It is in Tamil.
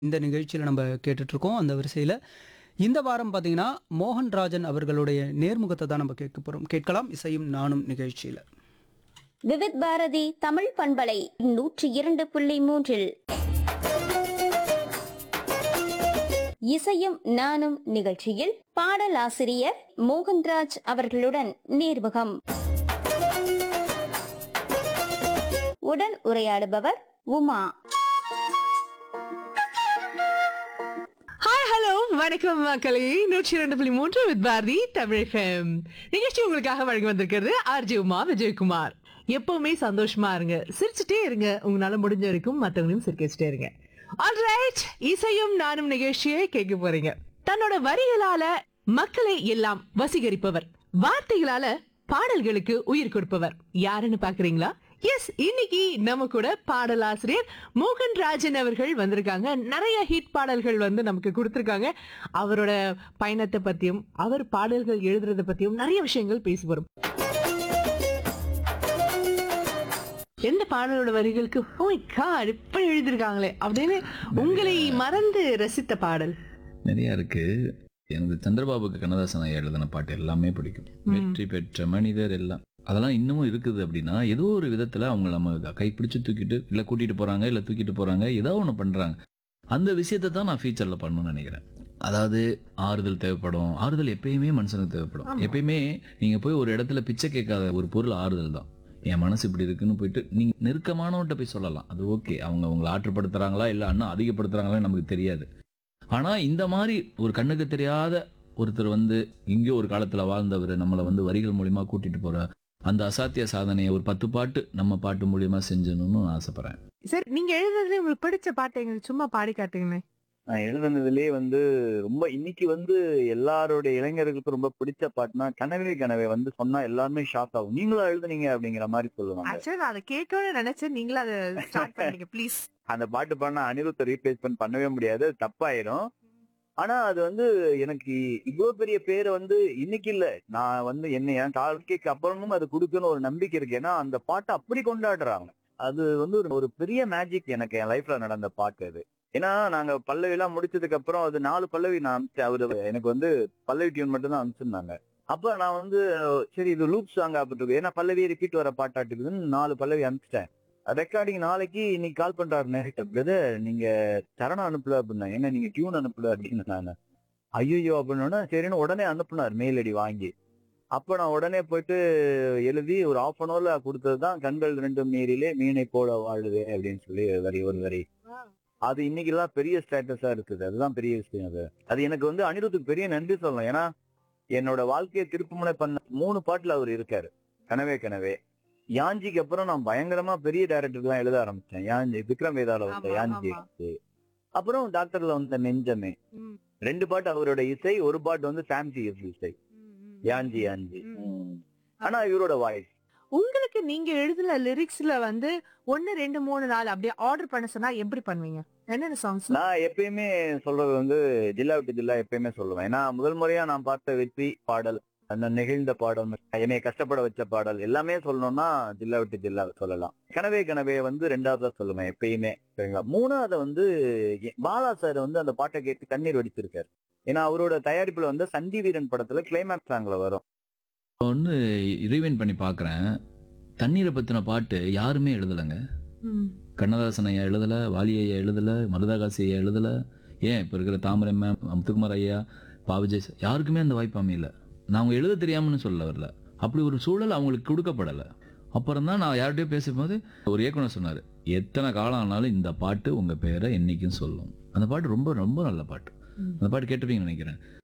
இந்த நிகழ்ச்சியில் நம்ம கேட்டுட்ருக்கோம் அந்த வரிசையில் இந்த வாரம் பார்த்தீங்கன்னா மோகன்ராஜன் அவர்களுடைய நேர்முகத்தை தான் நம்ம கேட்க போகிறோம் கேட்கலாம் இசையும் நானும் நிகழ்ச்சியில் விவித் பாரதி தமிழ் பண்பலை நூற்றி இரண்டு புள்ளி மூன்றில் இசையும் நானும் நிகழ்ச்சியில் பாடலாசிரியர் மோகன்ராஜ் அவர்களுடன் நேர்முகம் உடன் உரையாடுபவர் உமா ஹாய் ஹலோ வணக்கம் மக்களே நூற்றி இரண்டு புள்ளி மூன்று வித் பாரதி தமிழகம் நிகழ்ச்சி உங்களுக்காக வழங்கி வந்திருக்கிறது ஆர்ஜி உமா விஜயகுமார் எப்பவுமே சந்தோஷமா இருங்க சிரிச்சுட்டே இருங்க உங்களால முடிஞ்ச வரைக்கும் மத்தவங்களையும் சிரிக்க வச்சுட்டே இருங்க ஆல்ரைட் இசையும் நானும் நிகழ்ச்சியை கேட்க போறீங்க தன்னோட வரிகளால மக்களை எல்லாம் வசீகரிப்பவர் வார்த்தைகளால பாடல்களுக்கு உயிர் கொடுப்பவர் யாருன்னு பாக்குறீங்களா எஸ் இன்னைக்கு நம்ம கூட பாடலாசிரியர் மோகன் ராஜன் அவர்கள் வந்திருக்காங்க நிறைய ஹிட் பாடல்கள் வந்து நமக்கு கொடுத்திருக்காங்க அவரோட பயணத்தை பத்தியும் அவர் பாடல்கள் எழுதுறத பத்தியும் நிறைய விஷயங்கள் பேசி வரும் எந்த பாடலோட வரிகளுக்கு ஓய் காட் இப்படி எழுதிருக்காங்களே அப்படின்னு உங்களை மறந்து ரசித்த பாடல் நிறைய இருக்கு எனக்கு சந்திரபாபுக்கு கண்ணதாசன் ஐயா எழுதின பாட்டு எல்லாமே பிடிக்கும் வெற்றி பெற்ற மனிதர் எல்லாம் அதெல்லாம் இன்னமும் இருக்குது அப்படின்னா ஏதோ ஒரு விதத்துல அவங்க நம்ம கைப்பிடிச்சு தூக்கிட்டு இல்ல கூட்டிட்டு போறாங்க இல்ல தூக்கிட்டு போறாங்க ஏதோ ஒண்ணு பண்றாங்க அந்த விஷயத்தை தான் நான் ஃபியூச்சர்ல பண்ணணும்னு நினைக்கிறேன் அதாவது ஆறுதல் தேவைப்படும் ஆறுதல் எப்பயுமே மனுஷனுக்கு தேவைப்படும் எப்பயுமே நீங்க போய் ஒரு இடத்துல பிச்சை கேட்காத ஒரு பொருள் ஆறுதல் தான் என் மனசு இப்படி இருக்குன்னு போயிட்டு நீங்க நெருக்கமானவன்ட்ட போய் சொல்லலாம் அது ஓகே அவங்க அவங்களை ஆற்றுப்படுத்துறாங்களா இல்ல அண்ணா அதிகப்படுத்துறாங்களா நமக்கு தெரியாது ஆனா இந்த மாதிரி ஒரு கண்ணுக்கு தெரியாத ஒருத்தர் வந்து இங்கே ஒரு காலத்துல வாழ்ந்தவர் நம்மளை வந்து வரிகள் மூலியமா கூட்டிட்டு போற அந்த அசாத்திய சாதனையை ஒரு பத்து பாட்டு நம்ம பாட்டு மூலியமா செஞ்சணும்னு நான் ஆசைப்படுறேன் சரி நீங்க எழுதுறதுல உங்களுக்கு பிடிச்ச பாட்டு எங்களுக்கு சும்மா பாடி காட்டுங்களேன் நான் எழுதுனதுலயே வந்து ரொம்ப இன்னைக்கு வந்து எல்லாருடைய இளைஞர்களுக்கும் ரொம்ப பிடிச்ச பாட்டுனா கனவே கனவே வந்து சொன்னா எல்லாருமே ஷாக் ஆகும் நீங்களும் எழுதுனீங்க அப்படிங்கிற மாதிரி சொல்லுவாங்க ஆக்சுவலி நான் அதை கேட்கணும்னு நினைச்சேன் நீங்களும் அதை ஸ்டார்ட் பண்ணீங்க ப்ளீஸ் அந்த பாட்டு பாடினா அனிருத்தை ரீப்ளேஸ்மெண்ட் பண்ணவே முடியாது அது தப்பாயிரும் ஆனா அது வந்து எனக்கு இவ்வளவு பெரிய பேரை வந்து இன்னைக்கு இல்ல நான் வந்து என்ன என் வாழ்க்கைக்கு அப்புறமும் அது கொடுக்கணும் ஒரு நம்பிக்கை இருக்கு ஏன்னா அந்த பாட்டை அப்படி கொண்டாடுறாங்க அது வந்து ஒரு ஒரு பெரிய மேஜிக் எனக்கு என் லைஃப்ல நடந்த பாட்டு அது ஏன்னா நாங்க பல்லவி எல்லாம் முடிச்சதுக்கு அப்புறம் அது நாலு பல்லவி நான் அனுப்பிச்சேன் அவரு எனக்கு வந்து பல்லவி டியூன் மட்டும் தான் அனுப்பிச்சிருந்தாங்க அப்ப நான் வந்து சரி இது லூப் சாங் ஆப்பிட்டு ஏன்னா பல்லவி ரிப்பீட் வர பாட்டாட்டுக்குதுன்னு நாலு பல்லவி அனுப்பிச்சிட்டேன் ரெக்கார்டிங் நாளைக்கு இன்னைக்கு கால் பண்றாரு நேரிட்ட பிரதர் நீங்க சரணம் அனுப்பல அப்படின்னா ஏன்னா நீங்க டியூன் அனுப்பல அப்படின்னு நான் ஐயோ அப்படின்னா சரின்னு உடனே அனுப்புனார் மெயில் ஐடி வாங்கி அப்ப நான் உடனே போயிட்டு எழுதி ஒரு ஆஃப் அன் ஹவர்ல கொடுத்ததுதான் கண்கள் ரெண்டும் நீரிலே மீனை போல வாழுது அப்படின்னு சொல்லி வரி ஒரு வரி அது இன்னைக்கு எல்லாம் பெரிய ஸ்டேட்டஸா இருக்குது அதுதான் பெரிய விஷயம் அது அது எனக்கு வந்து அனிருத்துக்கு பெரிய நன்றி சொல்லணும் ஏன்னா என்னோட வாழ்க்கையை திருப்புமுனை பண்ண மூணு பாட்டுல அவர் இருக்காரு கனவே கனவே யாஞ்சிக்கு அப்புறம் நான் பயங்கரமா பெரிய டைரக்டர்லாம் எழுத ஆரம்பிச்சேன் யாஞ்சி விக்ரம் வேதால வந்த ஆமா, யாஞ்சி ஆமா. அப்புறம் டாக்டர்ல வந்த நெஞ்சமே ரெண்டு பாட்டு அவரோட இசை ஒரு பாட்டு வந்து சாம்சி இசை யாஞ்சி யாஞ்சி ம். ஆனா இவரோட வாய்ஸ் உங்களுக்கு நீங்க எழுதுன லிரிக்ஸ்ல வந்து ஒன்னு ரெண்டு மூணு நாலு அப்படியே ஆர்டர் பண்ண சொன்னா எப்படி பண்ணுவீங்க என்னென்ன சாங்ஸ் நான் எப்பயுமே சொல்றது வந்து ஜில்லா விட்டு ஜில்லா எப்பயுமே சொல்லுவேன் ஏன்னா முதல் முறையா நான் பார்த்த வெற்றி பாடல் அந்த நெகிழ்ந்த பாடல் என்னை கஷ்டப்பட வச்ச பாடல் எல்லாமே சொல்லணும்னா ஜில்லா விட்டு ஜில்லா சொல்லலாம் கனவே கனவே வந்து ரெண்டாவதா சொல்லுவேன் எப்பயுமே சரிங்களா மூணாவது வந்து எ- பாலா சார் வந்து அந்த பாட்டை கேட்டு கண்ணீர் வடிச்சிருக்காரு ஏன்னா அவரோட தயாரிப்புல வந்து சந்தி வீரன் படத்துல கிளைமேக்ஸ் சாங்ல வரும் ஒன்று ரீவைன் பண்ணி பார்க்குறேன் தண்ணீரை பற்றின பாட்டு யாருமே எழுதலைங்க கண்ணதாசன் ஐயா எழுதலை வாலி ஐயா எழுதலை மருதகாசி ஐயா எழுதலை ஏன் இப்போ இருக்கிற தாமரை மேம் முத்துக்குமார் ஐயா பாவிஜய் சார் யாருக்குமே அந்த வாய்ப்பு அமையல நான் அவங்க எழுத தெரியாமன்னு சொல்ல வரல அப்படி ஒரு சூழல் அவங்களுக்கு கொடுக்கப்படலை அப்புறம் தான் நான் யார்கிட்டயோ பேசும்போது ஒரு இயக்குனர் சொன்னார் எத்தனை காலம் ஆனாலும் இந்த பாட்டு உங்கள் பேரை என்னைக்கும் சொல்லும் அந்த பாட்டு ரொம்ப ரொம்ப நல்ல பாட்டு அந்த பாட்டு கேட்டிருப்பீங்கன்னு நினைக்கிறேன்